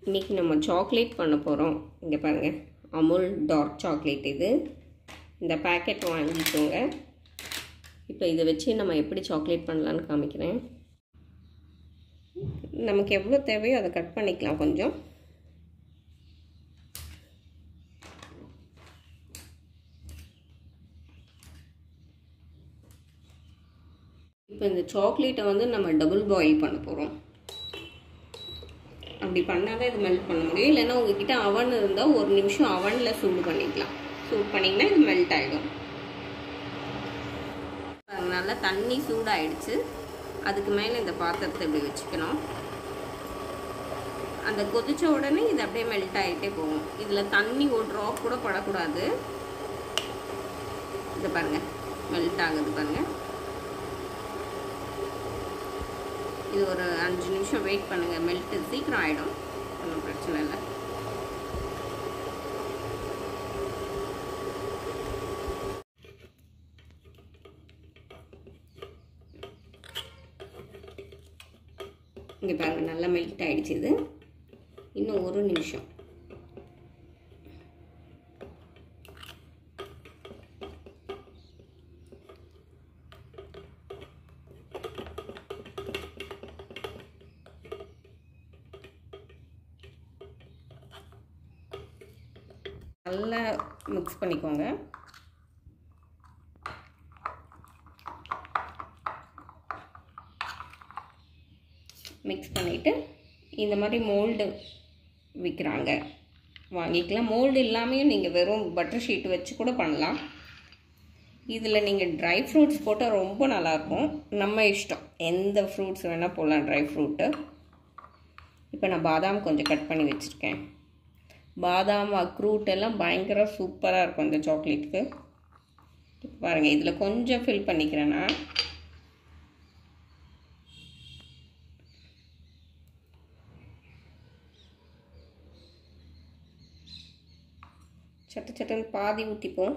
இன்றைக்கி நம்ம சாக்லேட் பண்ண போகிறோம் இங்கே பாருங்கள் அமுல் டார்க் சாக்லேட் இது இந்த பேக்கெட் வாங்கிக்கோங்க இப்போ இதை வச்சு நம்ம எப்படி சாக்லேட் பண்ணலான்னு காமிக்கிறேன் நமக்கு எவ்வளோ தேவையோ அதை கட் பண்ணிக்கலாம் கொஞ்சம் இப்போ இந்த சாக்லேட்டை வந்து நம்ம டபுள் பாயில் பண்ண போகிறோம் அப்படி பண்ணால் தான் இது மெல்ட் பண்ண முடியும் இல்லைன்னா உங்ககிட்ட அவன் இருந்தால் ஒரு நிமிஷம் அவனில் சூடு பண்ணிக்கலாம் சூடு பண்ணிங்கன்னா இது மெல்ட் ஆகிடும் நல்லா தண்ணி சூடாயிடுச்சு அதுக்கு மேலே இந்த பாத்திரத்தை இப்படி வச்சுக்கணும் அந்த கொதிச்ச உடனே இது அப்படியே மெல்ட் ஆகிட்டே போகும் இதில் தண்ணி ஒரு ட்ராப் கூட படக்கூடாது இதை பாருங்கள் மெல்ட் ஆகுது பாருங்கள் இது ஒரு அஞ்சு நிமிஷம் வெயிட் பண்ணுங்கள் மெல்ட்டு சீக்கிரம் ஆகிடும் ஒன்றும் பிரச்சனை இல்லை இங்கே பாருங்கள் நல்லா மெல்ட் ஆகிடுச்சு இது இன்னும் ஒரு நிமிஷம் நல்லா மிக்ஸ் பண்ணிக்கோங்க மிக்ஸ் பண்ணிவிட்டு இந்த மாதிரி மோல்டு விற்கிறாங்க வாங்கிக்கலாம் மோல்டு இல்லாமையும் நீங்கள் வெறும் பட்டர் ஷீட் வச்சு கூட பண்ணலாம் இதில் நீங்கள் ட்ரை ஃப்ரூட்ஸ் போட்டால் ரொம்ப நல்லாயிருக்கும் நம்ம இஷ்டம் எந்த ஃப்ரூட்ஸ் வேணால் போடலாம் ட்ரை ஃப்ரூட்டு இப்போ நான் பாதாம் கொஞ்சம் கட் பண்ணி வச்சுருக்கேன் பாதாம் அக்ரூட் எல்லாம் பயங்கர சூப்பராக இருக்கும் இந்த சாக்லேட்டுக்கு பாருங்கள் இதில் கொஞ்சம் ஃபில் பண்ணிக்கிறேன் நான் சட்டு சட்டுன்னு பாதி ஊற்றிப்போம்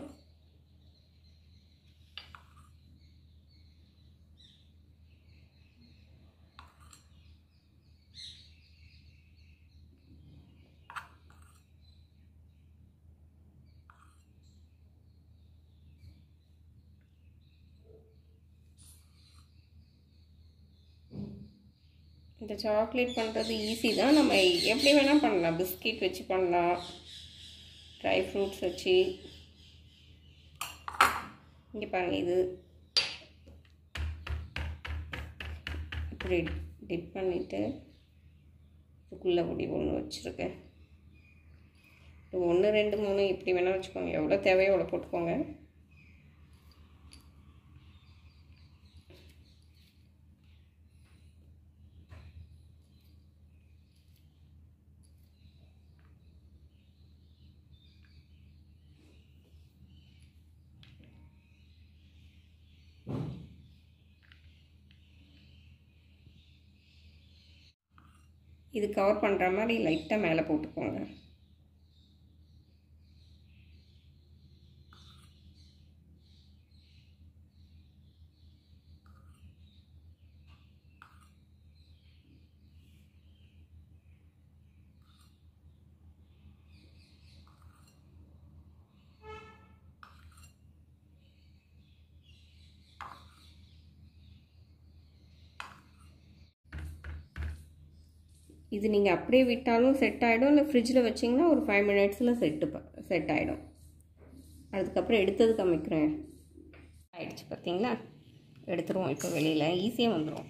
இந்த சாக்லேட் பண்ணுறது ஈஸி தான் நம்ம எப்படி வேணால் பண்ணலாம் பிஸ்கெட் வச்சு பண்ணலாம் ட்ரை ஃப்ரூட்ஸ் வச்சு இங்கே பாருங்கள் இது இப்படி டிப் பண்ணிவிட்டு இதுக்குள்ளே முடி ஒன்று வச்சுருக்கேன் ஒன்று ரெண்டு மூணு இப்படி வேணால் வச்சுக்கோங்க எவ்வளோ தேவையோ அவ்வளோ போட்டுக்கோங்க இது கவர் பண்ணுற மாதிரி லைட்டாக மேலே போட்டுக்கோங்க இது நீங்கள் அப்படியே விட்டாலும் செட் ஆகிடும் இல்லை ஃப்ரிட்ஜில் வச்சிங்கன்னா ஒரு ஃபைவ் மினிட்ஸில் செட்டு செட் ஆகிடும் அதுக்கப்புறம் எடுத்தது காமிக்கிறேன் ஆயிடுச்சு பார்த்தீங்களா எடுத்துருவோம் இப்போ வெளியில் ஈஸியாக வந்துடும்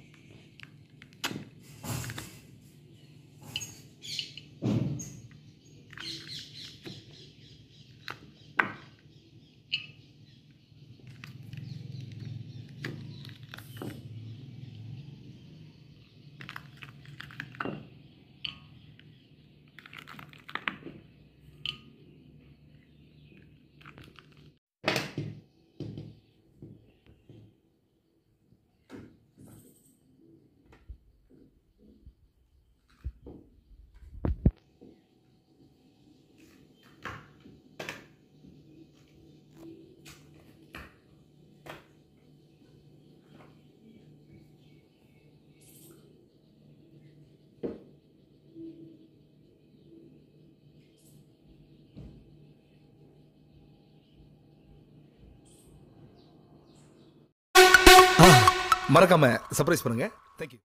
மறக்காம சர்ப்ரைஸ் பண்ணுங்க தேங்க்யூ